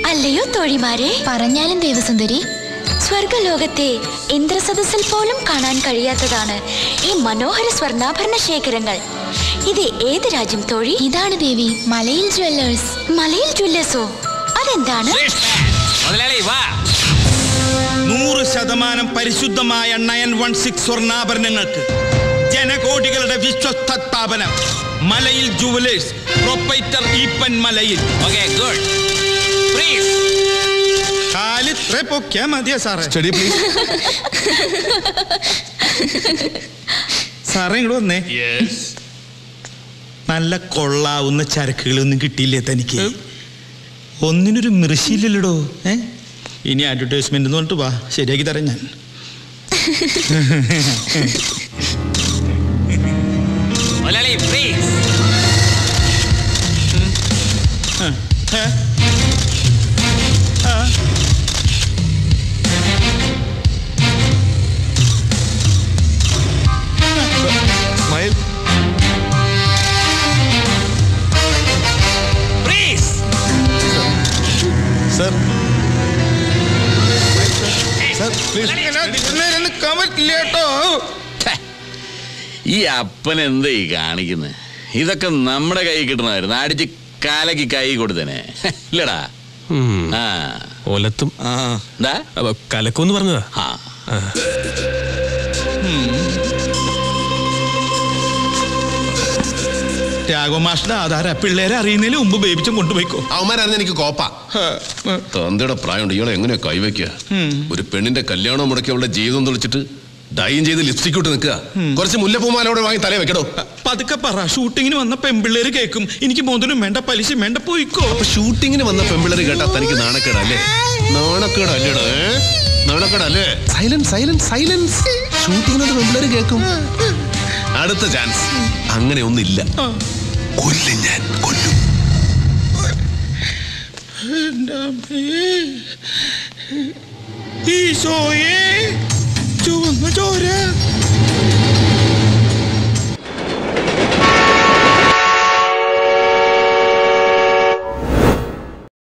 അല്ലയോ തോഴിമാരെ പറഞ്ഞാലും ദേവസുന്ദരി സ്വർഗലോകത്തെ ഇന്ദ്രസദസ്സിൽ പോലും കാണാൻ കഴിയാത്തതാണ് ഈ മനോഹര സ്വർണ്ണാഭരണ ശേഖരങ്ങൾ ഇത് ഏത് രാജ്യം തോഴി ഇതാണ് ദേവി മലയിൽ ജ്വല്ലേഴ്സ് മലയിൽ ജ്വല്ലേഴ്സോ അതെന്താണ് മുതലാളി വാ നൂറ് ശതമാനം പരിശുദ്ധമായ നയൻ വൺ സിക്സ് സ്വർണ്ണാഭരണങ്ങൾക്ക് ജനകോടികളുടെ വിശ്വസ്ത സ്ഥാപനം മലയിൽ jewellers proprietor Eappen Malayil okay good please കാലിത്രേ പൊക്കിയാ മതിയാ സാറേ സ്റ്റഡി പ്ലീസ് സാറേ ഇങ്ങോട്ട് വന്നേ നല്ല കൊള്ളാവുന്ന ചരക്കുകളൊന്നും കിട്ടിയില്ലേ തനിക്ക് ഒന്നിനൊരു മൃഷിയില്ലല്ലോ ഏ ഇനി അഡ്വർടൈസ്മെന്റ് എന്ന് പറഞ്ഞിട്ട് വാ ശരിയാക്കി തരാം ഞാൻ മുതലാളി പ്ലീസ് ആ, ഏ? ആ. Smile please sir sir please ഇങ്ങനെ ഇതിന്മേൽ നിൽക്കാൻ പറ്റില്ല കേട്ടോ ഈ അപ്പൻ എന്താ ഈ കാണിക്കുന്നത് ഇതൊക്കെ നമ്മുടെ കൈ കിട്ടണമായിരുന്നു അടിച്ച് കാലക്ക് കൈ കൊടുത്തേനെ ഇല്ലടാ ആ ഒലത്തും ആ എന്താ അപ്പൊ കലക്കുമെന്ന് പറഞ്ഞതാ ആ രാഘവമാഷിന്റെ ആധാര പിള്ളേരെ അറിയുന്നതിന് മുമ്പ് ബേബിച്ചും കൊണ്ടുപോയിക്കോ അവന്മാരായിരുന്നു എനിക്ക് കോപ്പ തന്തയുടെ പ്രായമുണ്ട് ഇയാളെ എങ്ങനെയാ കൈവയ്ക്കുക ഒരു പെണ്ണിന്റെ കല്യാണം മുടക്കി അവളുടെ ജീവിതം തെളിച്ചിട്ട് ഡൈൻ ചെയ്ത് ലിപ്സ്റ്റിക് ഇട്ട് നിൽക്കുക കുറച്ച് മുല്ലപ്പൂമാലോടെ വാങ്ങി തലേ വെക്കടോ പതുക്കെ പറ ഷൂട്ടിങ്ങിന് വന്ന പെമ്പിള്ളേര് കേൾക്കും എനിക്ക് മുതലും വേണ്ട പലിശ വേണ്ട പോയിക്കോ അപ്പൊ ഷൂട്ടിങ്ങിന് വന്ന പെമ്പിളര് കേട്ടാ തനിക്ക് നാണക്കേടല്ലേ നാണക്കേടല്ലേടാ ഏ? നാണക്കേടല്ലേ സൈലൻസ് സൈലൻസ് സൈലൻസ് ഷൂട്ടിങ്ങിനത് പെമ്പിളര് കേൾക്കും അടുത്ത ചാൻസ് അങ്ങനെ ഒന്നില്ല കൊല്ലും ഞാൻ കൊല്ലും എൻ്റെ അമ്മേ. ഈശോയേ ചുവന്ന ചോര